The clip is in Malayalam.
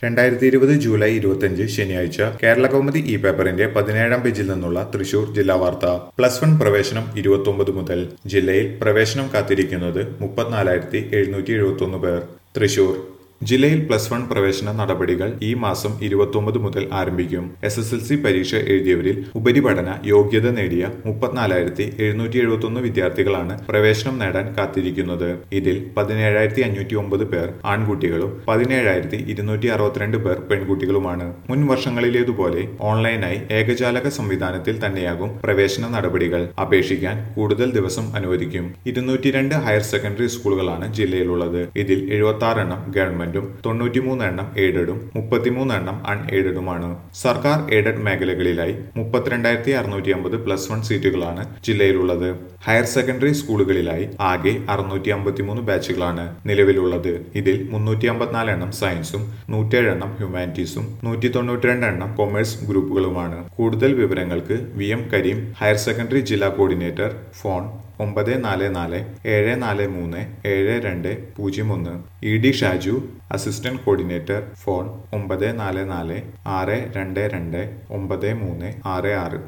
രണ്ടായിരത്തി ഇരുപത് ജൂലൈ ഇരുപത്തിയഞ്ച് ശനിയാഴ്ച കേരള കൗമുദി ഇ പേപ്പറിന്റെ പതിനേഴാം പേജിൽ നിന്നുള്ള തൃശൂർ ജില്ലാ വാർത്ത പ്ലസ് വൺ പ്രവേശനം ഇരുപത്തൊമ്പത് മുതൽ ജില്ലയിൽ പ്രവേശനം കാത്തിരിക്കുന്നത് മുപ്പത്തിനാലായിരത്തി എഴുന്നൂറ്റി എഴുപത്തൊന്ന് പേർ തൃശൂർ ജില്ലയിൽ പ്ലസ് വൺ പ്രവേശന നടപടികൾ ഈ മാസം ഇരുപത്തൊമ്പത് മുതൽ ആരംഭിക്കും എസ് എസ് എൽ സി പരീക്ഷ എഴുതിയവരിൽ ഉപരിപഠന യോഗ്യത നേടിയ മുപ്പത്തിനാലായിരത്തി എഴുന്നൂറ്റി എഴുപത്തൊന്ന് വിദ്യാർത്ഥികളാണ് പ്രവേശനം നേടാൻ കാത്തിരിക്കുന്നത് ഇതിൽ പതിനേഴായിരത്തി അഞ്ഞൂറ്റി ഒമ്പത് പേർ ആൺകുട്ടികളും പതിനേഴായിരത്തി ഇരുന്നൂറ്റി അറുപത്തിരണ്ട് പേർ പെൺകുട്ടികളുമാണ് മുൻ വർഷങ്ങളിലേതുപോലെ ഓൺലൈനായി ഏകജാലക സംവിധാനത്തിൽ തന്നെയാകും പ്രവേശന നടപടികൾ അപേക്ഷിക്കാൻ കൂടുതൽ ദിവസം അനുവദിക്കും ഇരുന്നൂറ്റി രണ്ട് ഹയർ സെക്കൻഡറി സ്കൂളുകളാണ് ജില്ലയിലുള്ളത് ഇതിൽ എഴുപത്തി ആറ് എണ്ണം ഗവൺമെന്റും തൊണ്ണൂറ്റിമൂന്ന് എണ്ണം എയ്ഡഡും മുപ്പത്തിമൂന്ന് എണ്ണം അൺ എയ്ഡഡുമാണ് സർക്കാർ എയ്ഡഡ് മേഖലകളിലായി മുപ്പത്തിരണ്ടായിരത്തി അറുന്നൂറ്റി അമ്പത് പ്ലസ് വൺ സീറ്റുകളാണ് ജില്ലയിലുള്ളത് ഹയർ സെക്കൻഡറി സ്കൂളുകളിലായി ആകെ അറുന്നൂറ്റി അമ്പത്തിമൂന്ന് ബാച്ചുകളാണ് നിലവിലുള്ളത് ഇതിൽ മുന്നൂറ്റി അമ്പത്തിനാല് എണ്ണം സയൻസും നൂറ്റേഴ് എണ്ണം ഹ്യൂമാനിറ്റീസും നൂറ്റി തൊണ്ണൂറ്റിരണ്ട് എണ്ണം കൊമേഴ്സ് ഗ്രൂപ്പുകളുമാണ് കൂടുതൽ വിവരങ്ങൾക്ക് V M Kareem higher secondary ജില്ലാ കോർഡിനേറ്റർ ഫോൺ ഒമ്പത് നാല് നാല് ഏഴ് നാല് മൂന്ന് ഏഴ് രണ്ട് പൂജ്യം ഒന്ന് E D Shaju assistant coordinator phone ഒമ്പത് നാല് നാല് ആറ് രണ്ട് രണ്ട് ഒമ്പത് മൂന്ന് ആറ് ആറ്